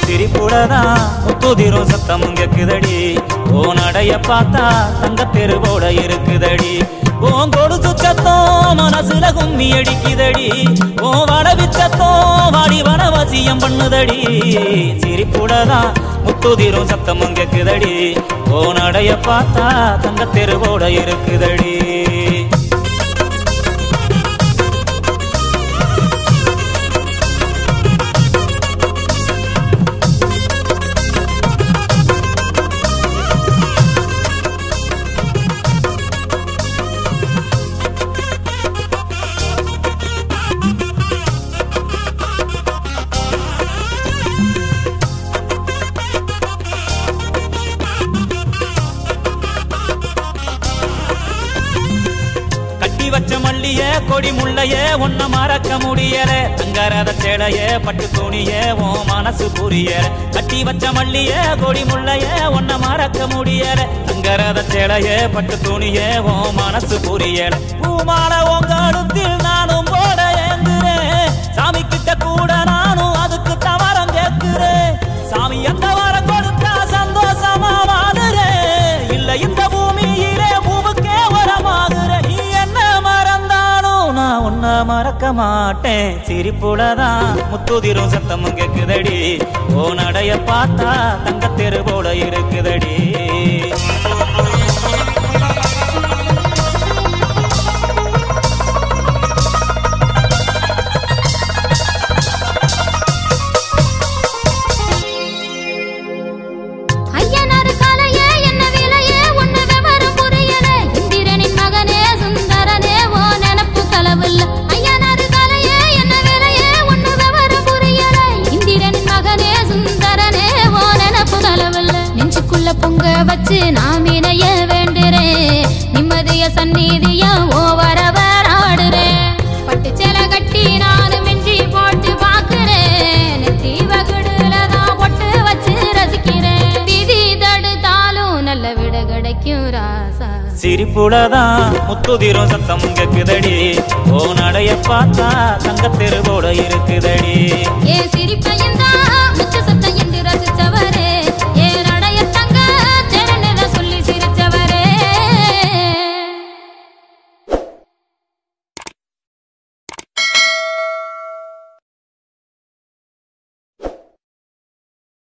சிரிப்புடதான் முத்துதிரும் சத்தம் கேக்குதடி ஓ நடைய பார்த்தா தங்க தெருவோட இருக்குதடி ஓன் கொடுத்து சத்தம் மனசுல கும்மி அடிக்குதடி ஓ வடவி சத்தம் வாடி வனவசியம் பண்ணுதடி சிரிப்புடதான் முத்துதிரும் சத்தமும் கேக்குதடி ஓ நடைய பார்த்தா தங்க தெருவோட இருக்குதடி கட்டி வச்ச மல்லிய கொடி முள்ளைய ஒன்ன மறக்க முடியல தங்கரத சேடைய பட்டு துணிய ஓ மனசு புரியல கட்டி வச்ச மல்லிய கொடி முள்ளைய ஒன்ன மறக்க முடியல தங்கரத சேடைய பட்டு துணிய ஓ மனசு புரியல பூமால உங்க அடுத்தில் நானும் போட ஏங்குறேன் சாமி கிட்ட கூட நானும் அதுக்கு தவறம் கேட்கிறேன் சாமி அந்த வரம் கொடுத்தா சந்தோஷமா வாடுறேன் இல்ல இந்த பூமியிலே பூவுக்கே வரமாகுற நீ என்ன மறந்தாலும் நான் உன்னை மறக்க மாட்டேன் சிரிப்புலதான் முத்துதிரும் சத்தமும் கேக்குதடி ஓ நடைய பார்த்தா தங்க தெரு போல இருக்குதடி ஐயனார் காலையே என்ன விலையே உன்ன விவரம் புரியல இந்திரனின் மகனே சுந்தரனே ஓ நினப்பு களவில்ல ஐயனார் காலையே என்ன விலையே உன்ன விவரம் புரியல இந்திரனின் மகனே சுந்தரனே ஓ நினப்பு களவில்ல நெஞ்சுக்குள்ள பொங்க வச்சு நாம் இணைய வேண்டுறேன் நிம்மதிய சந்நிதிய ஓ வரவர் ஆடுறேன் பட்டு சேலை கட்டி நானும் மிஞ்சி போட்டு பாக்குறேன் நெத்தி வகுடுல தான் பொட்டு வச்சு ரசிக்கிறேன் விதி தடுத்தாலும் நல்ல விட கிடைக்கும் ராசா சிரிப்புலதான் முத்துதிரும் சத்தமும் கேக்குதடி ஓ நடைய பார்த்தா தங்க தெரு போல இருக்குதடி ஏ சிரிப்பையும் தான்